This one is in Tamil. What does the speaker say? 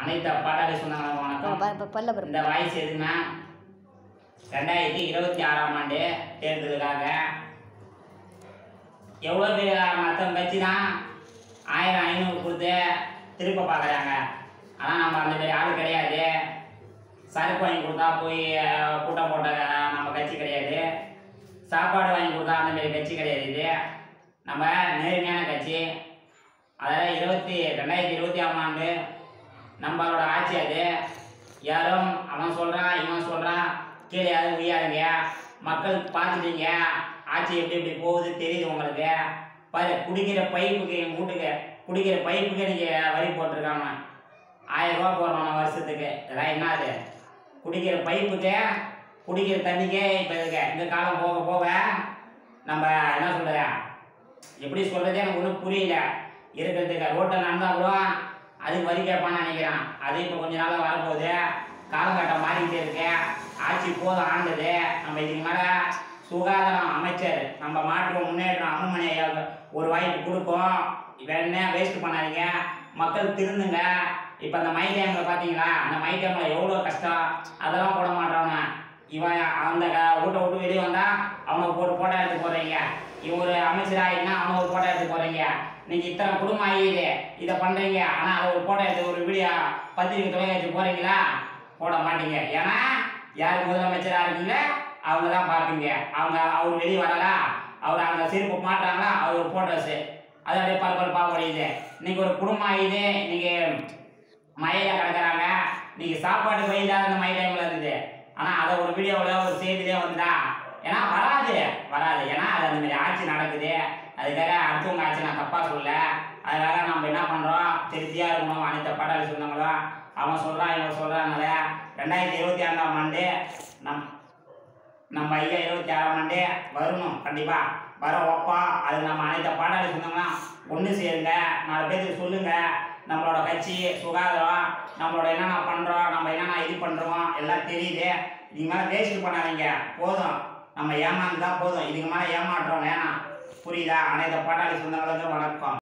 அனைத்து பாட்டாளி சொந்தங்களுக்கு வணக்கம் ப- ப- பல்ல பாரு இந்த வாய்ஸ் எதுனா ரெண்டாயிரத்தி இருபத்தி ஆறாம் ஆண்டு தேர்தலுக்காக எவ்வளோ பேர் மற்ற கட்சி தான் ஆயிரம் ஐநூறு கொடுத்து திருப்ப பார்க்குறாங்க ஆனால் நம்ம அந்த மாதிரி ஆள் கிடையாது சரக்கு வாங்கி கொடுத்தா போய் அஹ், கூட்டம் போட்ட அஹ், நம்ம கட்சி கிடையாது சாப்பாடு வாங்கி கொடுத்தா அந்த மாதிரி கட்சி கிடையாது இது நம்ம நேர்மையான கட்சி அதாவது இருபத்தி ரெண்டாயிரத்தி இருபத்தி ஆறாம் ஆண்டு நம்மளோட ஆட்சி அது யாரும் அவன் சொல்கிறான் இவன் சொல்கிறான் கீழே யாரும் உய்யாதுங்க மக்கள் பார்த்துட்டீங்க ஆட்சி எப்படி எப்படி போகுது தெரியுது உங்களுக்கு பாரு குடிக்கிற பைப்புக்கு எங்கள் வீட்டுக்கு குடிக்கிற பைப்புக்கு நீங்கள் வரி போட்டிருக்காங்க ஆயிரம் ரூபா போடுறோம் வருஷத்துக்கு இதெல்லாம் என்ன அது குடிக்கிற பைப்புக்கு குடிக்கிற தண்ணிக்கே இப்போ இருக்கு இந்த காலம் போக போக நம்ம என்ன சொல்கிறது எப்படி சொல்கிறதே எனக்கு ஒன்றும் புரியல இருக்கிறதுக்கு ரோட்டில் நடந்தா கூட அதுக்கு வரி கேட்பான்னு நினைக்கிறேன் அது இப்போ கொஞ்ச நாளாக வரப்போகுது காலகட்டம் மாறிக்கிட்டே இருக்கு ஆட்சி போதும் ஆண்டது நம்ம இதுக்கு மேலே சுகாதாரம் அமைச்சர் நம்ம மாற்றம் முன்னேற்றம் அம்முமணி ஐயாவுக்கு ஒரு வாய்ப்பு கொடுப்போம் வேணே வேஸ்ட் பண்ணாதீங்க மக்கள் திருந்துங்க இப்போ அந்த மை டைமில் பார்த்தீங்களா அந்த மை டைமில் எவ்வளோ கஷ்டம் அதெல்லாம் போட மாட்டாங்க இவன் அந்த க- வீட்டை விட்டு வெளியே வந்தால் அவனுக்கு ஒரு போட்டோ எடுத்து போடுறீங்க இவன் ஒரு அமைச்சர் ஆகிட்டுனா அவனுக்கு ஒரு போட்டோ எடுத்து போடுறீங்க நீங்கள் இத்தனை குடும்பம் ஆகிடுது இதை பண்ணுறீங்க ஆனால் அதை ஒரு போட்டோ எடுத்து ஒரு வீடியோ பத்திரிக்கை தொலைக்காட்சி போடுறீங்களா போட மாட்டீங்க ஏன்னா யார் முதலமைச்சராக இருக்கீங்களோ அவங்க தான் பார்ப்பீங்க அவங்க அவர் வெளியே வரலா அவர் அந்த செருப்பு மாட்டுறாங்களா அவர் ஒரு ஃபோட்டோஸு அது அப்படியே பரபரப்பாக ஓடியுது இன்னைக்கு ஒரு குடும்பம் ஆகிது இன்னைக்கு மழையில கிடக்குறாங்க இன்னைக்கு சாப்பாடு வயிறாத அந்த மழை டைமில் இருந்தது ஆனால் அதை ஒரு வீடியோவில் ஒரு செய்தியிலே வந்துடா ஏன்னா வராது வராது ஏன்னா அது அந்த மாதிரி ஆட்சி நடக்குது அதுக்காக அடுத்தவங்க ஆட்சி நான் தப்பாக சொல்ல அதுக்காக நம்ம என்ன பண்ணுறோம் திருப்தியாக இருக்கணும் அனைத்து பாட்டாளி சொந்தங்களும் அவன் சொல்கிறான் இவன் சொல்கிறாங்கல்ல ரெண்டாயிரத்தி இருபத்தி ஆறாம் ஆண்டு நம் நம்ம ஐயா இருபத்தி ஆறாம் ஆண்டு வரணும் கண்டிப்பாக வர வைப்பா அது நம்ம அனைத்து பாட்டாளி சொந்தங்களாம் ஒன்று சேருங்க நாலு பேருக்கு சொல்லுங்க நம்மளோட கட்சி சுகாதாரம் நம்மளோட என்னென்ன பண்ணுறோம் நம்ம என்னென்ன இது பண்ணுறோம் எல்லாம் தெரியுது இதுக்கு மேலே வேஸ்ட் பண்ணாதீங்க போதும் நம்ம ஏமாந்து தான் போதும் இதுக்கு மேலே ஏமாற்றோம் வேணாம் புரியுதா அனைத்து பாட்டாளி சொந்தங்களுக்கு வணக்கம்